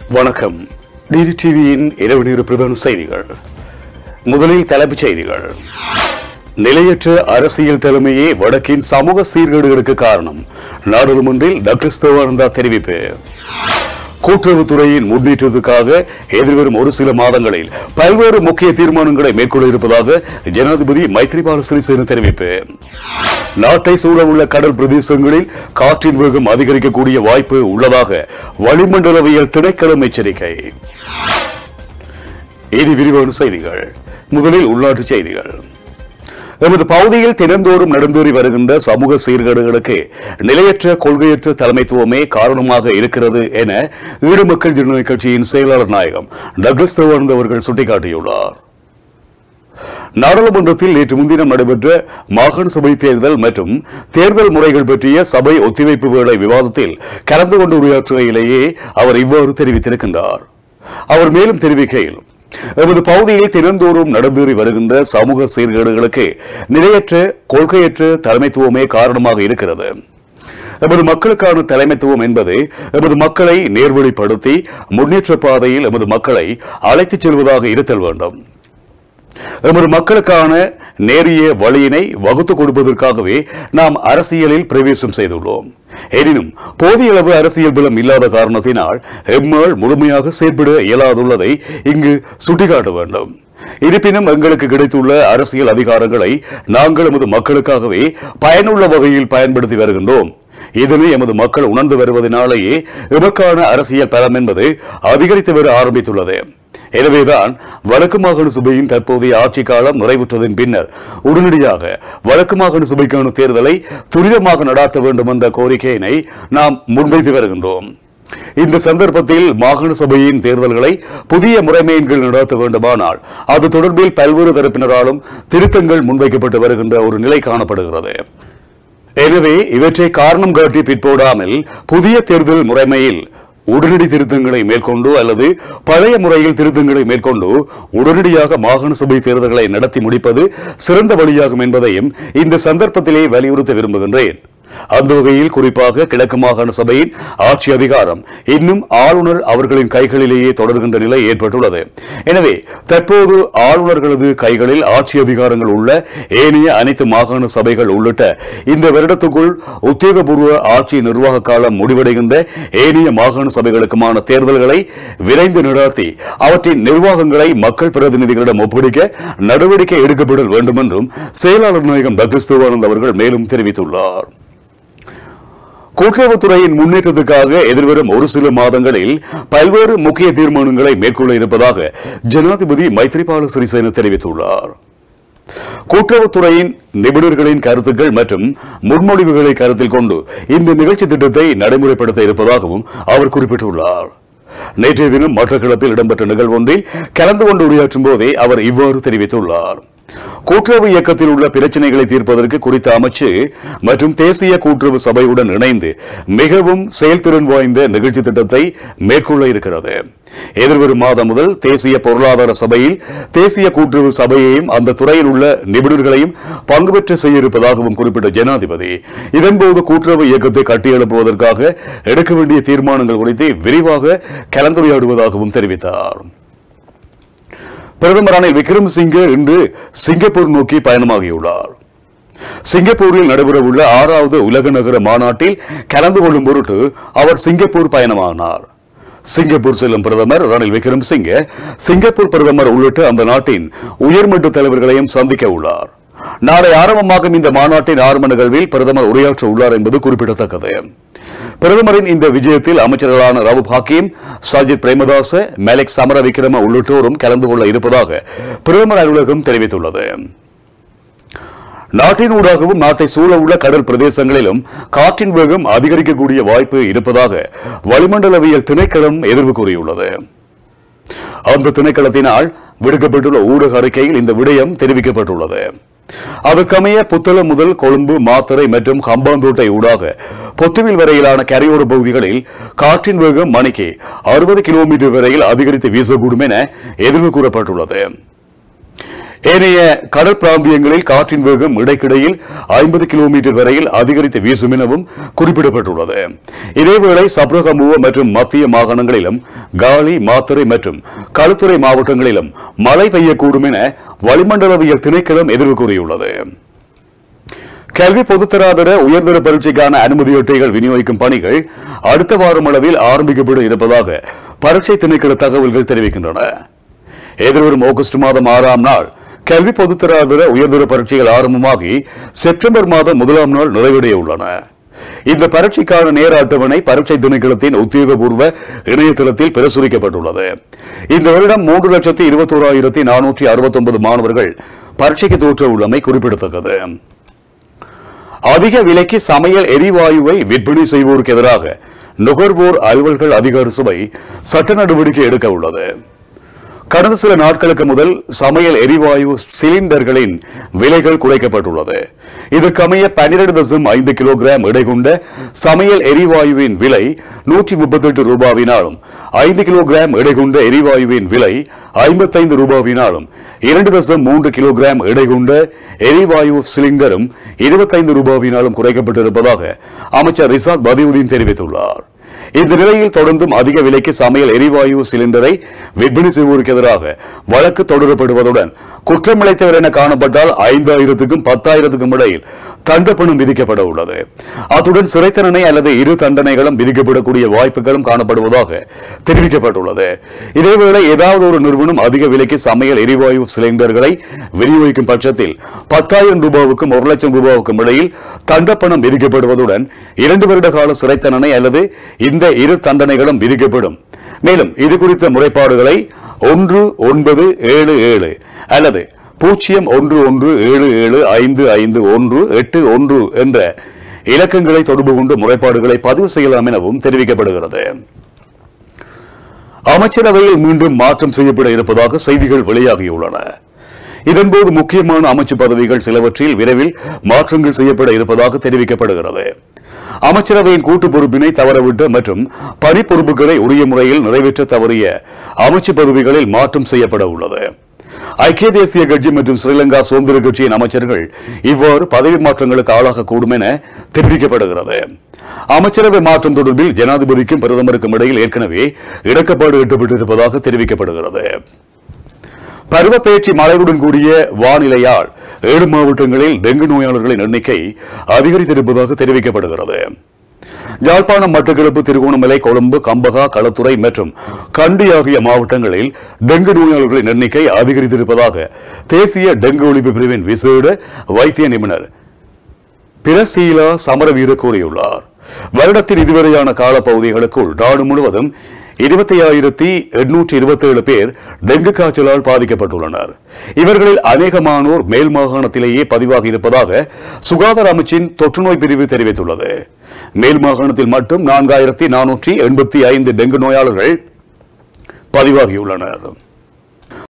வணக்கம் டிடி டிவியின் இரவு நேர பிரதான செய்திகள் முதலில் தலைப்புச் செய்திகள் நிலையற்ற அரசியல் தலைமையே வடக்கின் சமூக சீர்கேடுகளுக்கு காரணம் நாடாளுமன்றில் டாக்டர் தேவானந்தா தெரிவிப்பு கூட்டுறவுத்துறையின் முன்னேற்றத்துக்காக எதிர்வரும் ஒரு சில மாதங்களில் பல்வேறு முக்கிய தீர்மானங்களை மேற்கொள்ள இருப்பதாக ஜனாதிபதி மைத்ரிபால சிறிசேன தெரிவிப்பு நாட்டை சூழவுள்ள கடல் பிரதேசங்களில் காற்றின் வேகம் அதிகரிக்கக்கூடிய வாய்ப்பு உள்ளதாக வளிமண்டலவியல் திணைக்களம் எச்சரிக்கை இனி விரிவான செய்திகள் முதலில் உள்நாட்டு செய்திகள் எமது பகுதியில் தினந்தோறும் நடந்தேறி வருகின்ற சமூக சீர்கேடுகளுக்கு நிலையற்ற கொள்கையற்ற தலைமைத்துவமே காரணமாக இருக்கிறது என ஈடு மக்கள் ஜனநாயக கட்சியின் செயலாளர் நாயகம் டக்ளஸ் தேவானந்த் அவர்கள் சுட்டிக்காட்டியுள்ளார் நாடாளுமன்றத்தில் நேற்று முன்தினம் நடைபெற்ற மாகாண சபை தேர்தல் மற்றும் தேர்தல் முறைகள் பற்றிய சபை ஒத்திவைப்பு வேளை விவாதத்தில் கலந்து கொண்டு உரையாற்றுகையிலேயே அவர் இவ்வாறு தெரிவித்திருக்கின்றார் அவர் மேலும் தெரிவிக்கையில் எமது பகுதியில் தினந்தோறும் நடந்தேறி வருகின்ற சமூக சீர்கேடுகளுக்கு நிலையற்ற கொள்கையற்ற தலைமைத்துவமே காரணமாக இருக்கிறது எமது மக்களுக்கான தலைமைத்துவம் என்பது எமது மக்களை நேர்வழிப்படுத்தி முன்னேற்ற பாதையில் எமது மக்களை அழைத்துச் செல்வதாக இருத்தல் வேண்டும் எமது மக்களுக்கான நேரிய வழியினை வகுத்துக் கொடுப்பதற்காகவே நாம் அரசியலில் பிரவேசம் செய்துள்ளோம் எனினும் போதிய அளவு அரசியல் பலம் இல்லாத காரணத்தினால் எம்மால் முழுமையாக செயற்பட இயலாதுள்ளதை இங்கு சுட்டிக்காட்ட வேண்டும் இருப்பினும் எங்களுக்கு கிடைத்துள்ள அரசியல் அதிகாரங்களை நாங்கள் எமது மக்களுக்காகவே பயனுள்ள வகையில் பயன்படுத்தி வருகின்றோம் இதனை எமது மக்கள் உணர்ந்து வருவதனாலேயே எமக்கான அரசியல் பலம் என்பது அதிகரித்து வர ஆரம்பித்துள்ளது எனவேதான் வடக்கு மாகாண சபையின் தற்போதைய ஆட்சி காலம் நிறைவுற்றதன் பின்னர் உடனடியாக வடக்கு மாகாண சபைக்கான தேர்தலை துரிதமாக நடாத்த வேண்டும் என்ற கோரிக்கையினை நாம் முன்வைத்து வருகின்றோம் இந்த சந்தர்ப்பத்தில் மாகாண சபையின் தேர்தல்களை புதிய முறைமையின் கீழ் நடத்த வேண்டுமானால் அது தொடர்பில் பல்வேறு தரப்பினராலும் திருத்தங்கள் முன்வைக்கப்பட்டு வருகின்ற ஒரு நிலை காணப்படுகிறது எனவே இவற்றை காரணம் காட்டி பிற்போடாமல் புதிய தேர்தல் முறைமையில் உடனடி திருத்தங்களை மேற்கொண்டு அல்லது பழைய முறையில் திருத்தங்களை மேற்கொண்டு உடனடியாக மாகாண சபை தேர்தல்களை நடத்தி முடிப்பது சிறந்த வழியாகும் என்பதையும் இந்த சந்தர்ப்பத்திலே வலியுறுத்த விரும்புகின்றேன் அந்த வகையில் குறிப்பாக கிழக்கு மாகாண சபையின் ஆட்சி அதிகாரம் இன்னும் ஆளுநர் அவர்களின் கைகளிலேயே தொடர்கின்ற நிலை ஏற்பட்டுள்ளது எனவே தற்போது ஆளுநர்களது கைகளில் ஆட்சி அதிகாரங்கள் உள்ள ஏனைய அனைத்து மாகாண சபைகள் உள்ளிட்ட இந்த வருடத்துக்குள் உத்தியோகபூர்வ ஆட்சி நிர்வாக காலம் முடிவடைகின்ற ஏனைய மாகாண சபைகளுக்குமான தேர்தல்களை விரைந்து நடாத்தி அவற்றின் நிர்வாகங்களை மக்கள் பிரதிநிதிகளிடம் ஒப்படைக்க நடவடிக்கை எடுக்கப்பட வேண்டும் என்றும் செயலாளர் நாயகம் டாக்டர் சிவானந்த் அவர்கள் மேலும் தெரிவித்துள்ளார் கூட்டுறவுத்துறையின் முன்னேற்றத்துக்காக எதிர்வரும் ஒரு சில மாதங்களில் பல்வேறு முக்கிய தீர்மானங்களை மேற்கொள்ள இருப்பதாக ஜனாதிபதி மைத்ரிபால சிறிசேன தெரிவித்துள்ளார் கூட்டுறவுத்துறையின் நிபுணர்களின் கருத்துக்கள் மற்றும் முன்மொழிவுகளை கருத்தில் கொண்டு இந்த நிகழ்ச்சி திட்டத்தை நடைமுறைப்படுத்த இருப்பதாகவும் அவர் குறிப்பிட்டுள்ளார் நேற்றைய தினம் மட்டக்களப்பில் இடம்பெற்ற நிகழ்வொன்றில் கலந்து கொண்டு உரையாற்றும் போதே அவர் இவ்வாறு தெரிவித்துள்ளார் கூட்டுறவு இயக்கத்தில் உள்ள பிரச்சனைகளை தீர்ப்பதற்கு குறித்த அமைச்சு மற்றும் தேசிய கூட்டுறவு சபையுடன் இணைந்து மிகவும் செயல்திறன் வாய்ந்த நிகழ்ச்சி திட்டத்தை மேற்கொள்ள இருக்கிறது எதிர்வரும் மாதம் முதல் தேசிய பொருளாதார சபையில் தேசிய கூட்டுறவு சபையையும் அந்த துறையில் உள்ள நிபுணர்களையும் பங்கு பெற்று செய்ய இருப்பதாகவும் குறிப்பிட்ட ஜனாதிபதி இதன்போது கூட்டுறவு இயக்கத்தை கட்டியெழுப்புவதற்காக எடுக்க வேண்டிய தீர்மானங்கள் குறித்து விரிவாக கலந்துரையாடுவதாகவும் தெரிவித்தார் பிரதமர் ரணில் விக்ரமசிங்கே இன்று சிங்கப்பூர் நோக்கி பயணமாகியுள்ளார் சிங்கப்பூரில் நடைபெறவுள்ள ஆறாவது உலக நகர மாநாட்டில் கலந்து கொள்ளும் பொருட்டு அவர் சிங்கப்பூர் பயணமானார் சிங்கப்பூர் செல்லும் பிரதமர் ரணில் விக்ரமசிங்கே சிங்கப்பூர் பிரதமர் உள்ளிட்ட அந்த நாட்டின் உயர்மட்ட தலைவர்களையும் சந்திக்க உள்ளார் நாளை ஆரம்பமாகும் இந்த மாநாட்டின் ஆரம்ப நிகழ்வில் பிரதமர் உரையாற்ற உள்ளார் என்பது குறிப்பிடத்தக்கது பிரதமரின் இந்த விஜயத்தில் அமைச்சர்களான ரவுப் ஹக்கீம் சஜித் பிரேமதாச மேலக் சமர விக்ரம உள்ளிட்டோரும் கலந்து கொள்ள இருப்பதாக பிரதமர் அலுவலகம் தெரிவித்துள்ளது நாட்டின் ஊடாகவும் நாட்டை சூழ உள்ள கடல் பிரதேசங்களிலும் காற்றின் வேகம் அதிகரிக்கக்கூடிய வாய்ப்பு இருப்பதாக வளிமண்டலவியல் திணைக்களம் எதிர்வு கூறியுள்ளது அந்த திணைக்களத்தினால் விடுக்கப்பட்டுள்ள ஊடக அறிக்கையில் இந்த விடயம் தெரிவிக்கப்பட்டுள்ளது அதற்கமைய புத்தளம் முதல் கொழும்பு மாத்தறை மற்றும் ஹம்பாந்தோட்டை ஊடாக பொத்துவில் வரையிலான கரையோர பகுதிகளில் காற்றின் வேகம் மணிக்கு அறுபது கிலோமீட்டர் வரையில் அதிகரித்து வீசக்கூடும் என எதிர்வு கூறப்பட்டுள்ளது ஏனைய கடல் பிராந்தியங்களில் காற்றின் வேகம் இடைக்கிடையில் ஐம்பது கிலோமீட்டர் வரையில் அதிகரித்து வீசும் எனவும் குறிப்பிடப்பட்டுள்ளது இதேவேளை சப்ரகமுவ மற்றும் மத்திய மாகாணங்களிலும் காலி மாத்தறை மற்றும் களுத்துறை மாவட்டங்களிலும் மழை பெய்யக்கூடும் என வளிமண்டலவியல் திணைக்களம் எதிர்வு கூறியுள்ளது கல்வி பொதுத்தராதர உயர்தர பரீட்சைக்கான அனுமதி அட்டைகள் விநியோகிக்கும் பணிகள் அடுத்த வாரம் அளவில் ஆரம்பிக்கப்பட இருப்பதாக பரீட்சை திணைக்கள தகவல்கள் தெரிவிக்கின்றன எதிர்வரும் ஆகஸ்ட் மாதம் ஆறாம் நாள் கல்வி பொதுத்தராதர உயர்தர பரீட்சைகள் ஆரம்பமாகி செப்டம்பர் மாதம் முதலாம் நாள் நிறைவடைய உள்ளன இந்த பரீட்சைக்கான நேர அட்டவணை பரீட்சை திணைக்களத்தின் உத்தியோகபூர்வ இணையதளத்தில் பிரசுரிக்கப்பட்டுள்ளது இந்த வருடம் மூன்று லட்சத்தி இருபத்தோராயிரத்தி நானூற்றி அறுபத்தொன்பது மாணவர்கள் பரீட்சைக்கு தோற்ற உள்ளமை குறிப்பிடத்தக்கது அதிக விலைக்கு சமையல் எரிவாயுவை விற்பனை செய்வோருக்கு எதிராக நுகர்வோர் அலுவல்கள் அதிகார சபை சட்ட நடவடிக்கை எடுக்க உள்ளது கடந்த சில நாட்களுக்கு முதல் சமையல் எரிவாயு சிலிண்டர்களின் விலைகள் குறைக்கப்பட்டுள்ளது இதற்கமைய பன்னிரண்டு தசம் ஐந்து கிலோகிராம் எடை கொண்ட சமையல் எரிவாயுவின் விலை நூற்றி முப்பத்தெட்டு ரூபாவினாலும் ஐந்து கிலோகிராம் எடை கொண்ட எரிவாயுவின் விலை ஐம்பத்தைந்து ரூபாவினாலும் இரண்டு தசம் மூன்று கிலோகிராம் எடை கொண்ட எரிவாயு சிலிண்டரும் இருபத்தைந்து ரூபாவினாலும் குறைக்கப்பட்டிருப்பதாக அமைச்சர் ரிசாத் பதியுதீன் தெரிவித்துள்ளார் இந்த நிலையில் தொடர்ந்தும் அதிக விலைக்கு சமையல் எரிவாயு சிலிண்டரை விற்பனை செய்வோருக்கு எதிராக வழக்கு தொடரப்படுவதுடன் குற்றமிழைத்தவர் என காணப்பட்டால் ஐந்தாயிரத்துக்கும் பத்தாயிரத்துக்கும் இடையில் தண்டப்பணம் விதிக்கப்பட உள்ளது அத்துடன் சிறை தண்டனை அல்லது இரு தண்டனைகளும் விதிக்கப்படக்கூடிய வாய்ப்புகளும் காணப்படுவதாக தெரிவிக்கப்பட்டுள்ளது இதேவேளை ஏதாவது ஒரு நிறுவனம் அதிக விலைக்கு சமையல் எரிவாயு சிலிண்டர்களை விநியோகிக்கும் பட்சத்தில் பத்தாயிரம் ரூபாவுக்கும் ஒரு லட்சம் ரூபாவுக்கும் இடையில் தண்டப்பணம் விதிக்கப்படுவதுடன் இரண்டு வருட கால சிறை தண்டனை அல்லது இந்த இரு தண்டனைகளும் விதிக்கப்படும் மேலும் இது குறித்த முறைப்பாடுகளை ஒன்று ஒன்பது ஏழு ஏழு அல்லது பூஜ்ஜியம் ஒன்று ஒன்று ஏழு ஏழு ஐந்து ஐந்து ஒன்று எட்டு ஒன்று என்ற இலக்கங்களை தொடர்பு கொண்டு முறைப்பாடுகளை பதிவு செய்யலாம் எனவும் தெரிவிக்கப்படுகிறது அமைச்சரவையில் மீண்டும் மாற்றம் செய்யப்பட இருப்பதாக செய்திகள் வெளியாகியுள்ளன இதன்போது முக்கியமான அமைச்சு பதவிகள் சிலவற்றில் விரைவில் மாற்றங்கள் செய்யப்பட இருப்பதாக தெரிவிக்கப்படுகிறது அமைச்சரவையின் கூட்டு பொறுப்பினை தவறவிட்ட மற்றும் பணி பொறுப்புகளை உரிய முறையில் நிறைவேற்ற தவறிய அமைச்சு பதவிகளில் மாற்றம் செய்யப்பட உள்ளது ஐக்கிய தேசிய கட்சி மற்றும் ஸ்ரீலங்கா சுதந்திர கட்சியின் அமைச்சர்கள் இவ்வாறு பதவி மாற்றங்களுக்கு ஆளாகக்கூடும் என தெரிவிக்கப்படுகிறது அமைச்சரவை மாற்றம் தொடர்பில் ஜனாதிபதிக்கும் பிரதமருக்கும் இடையில் ஏற்கனவே இடக்கப்பாடு எட்டப்பட்டிருப்பதாக தெரிவிக்கப்படுகிறது பருவப்பெயர்ச்சி மழையுடன் கூடிய வானிலையால் ஏழு மாவட்டங்களில் டெங்கு நோயாளர்களின் எண்ணிக்கை அதிகரித்திருப்பதாக தெரிவிக்கப்படுகிறது யாழ்ப்பாணம் மட்டக்களப்பு திருகோணமலை கொழும்பு கம்பகா களத்துறை மற்றும் கண்டி ஆகிய மாவட்டங்களில் டெங்கு நோயாளர்களின் எண்ணிக்கை அதிகரித்திருப்பதாக தேசிய டெங்கு ஒழிப்பு பிரிவின் விசேட வைத்திய நிபுணர் பிரசீலா சமரவீர கூறியுள்ளார் வருடத்தின் இதுவரையான காலப்பகுதிகளுக்குள் நாடு முழுவதும் இருபத்தி ஆயிரத்தி எண்ணூற்றி இருபத்தி ஏழு பேர் டெங்கு காய்ச்சலால் பாதிக்கப்பட்டுள்ளனர் இவர்களில் அநேகமானோர் மேல் மாகாணத்திலேயே பதிவாகி இருப்பதாக சுகாதார அமைச்சின் தொற்றுநோய் பிரிவு தெரிவித்துள்ளது மேல் மாகாணத்தில் மட்டும் நான்காயிரத்தி நானூற்றி எண்பத்தி ஐந்து டெங்கு நோயாளர்கள் பதிவாகியுள்ளனர்